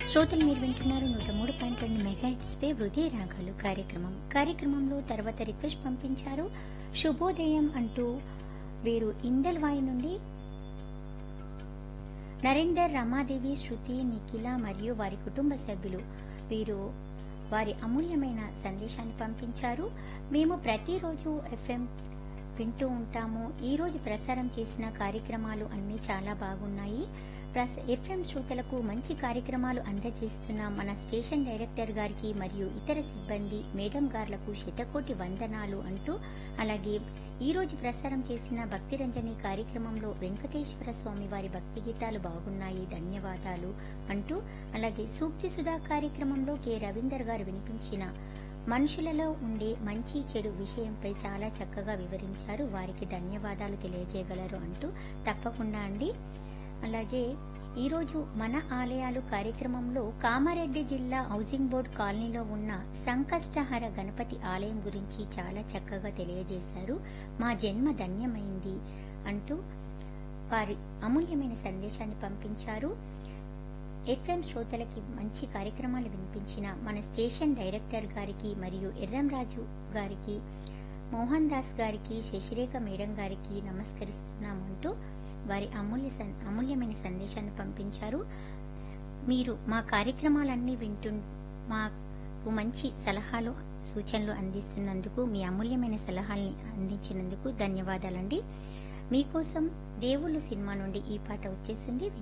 శ్రోతలు మీరు వింటున్నారు నూట మూడు పాయింట్ రెండు మెగా పై హృదయ రాగాలు కార్యక్రమం కార్యక్రమంలో తర్వాత రిక్వెస్ట్ పంపించారు శుభోదయం అంటూ వీరు ఇందల్వాయి నుండి నరేందర్ రమాదేవి శృతి నిఖిల మరియు వారి కుటుంబ సభ్యులు వీరు వారి అమూల్యమైన సందేశాన్ని పంపించారు మేము ప్రతిరోజు ఎఫ్ఎం వింటూ ఉంటాము ఈ రోజు ప్రసారం చేసిన కార్యక్రమాలు అన్నీ చాలా బాగున్నాయి ప్రస- ఎఫ్ఎం శ్రోతలకు మంచి కార్యక్రమాలు అందజేస్తున్న మన స్టేషన్ డైరెక్టర్ గారికి మరియు ఇతర సిబ్బంది మేడం గార్లకు శతకోటి వందనాలు అంటూ అలాగే ఈ రోజు ప్రసారం చేసిన భక్తి రంజని కార్యక్రమంలో వెంకటేశ్వర స్వామి వారి భక్తి గీతాలు బాగున్నాయి ధన్యవాదాలు అంటూ అలాగే సూక్తి సుధా కార్యక్రమంలో కె రవీందర్ గారు వినిపించిన మనుషులలో ఉండే మంచి చెడు విషయంపై చాలా చక్కగా వివరించారు వారికి ధన్యవాదాలు తెలియజేయగలరు అంటూ తప్పకుండా అండి అలాగే ఈరోజు మన ఆలయాలు కార్యక్రమంలో కామారెడ్డి జిల్లా హౌసింగ్ బోర్డ్ కాలనీలో ఉన్న సంకష్టహర గణపతి ఆలయం గురించి చాలా చక్కగా తెలియజేశారు మా జన్మ ధన్యమైంది అంటూ వారి అమూల్యమైన సందేశాన్ని పంపించారు ఎఫ్ఎం శ్రోతలకి మంచి కార్యక్రమాలు వినిపించిన మన స్టేషన్ డైరెక్టర్ గారికి మరియు ఎర్రంరాజు గారికి మోహన్ దాస్ గారికి శశిరేఖ మేడం గారికి నమస్కరిస్తున్నామంటూ వారి అమూల్య సన్- అమూల్యమైన సందేశాన్ని పంపించారు మీరు మా కార్యక్రమాలన్నీ వింటు మాకు మంచి సలహాలు సూచనలు అందిస్తున్నందుకు మీ అమూల్యమైన సలహాల్ని అందించినందుకు ధన్యవాదాలండి మీకోసం దేవుళ్ళు సినిమా నుండి ఈ పాట వచ్చేసింది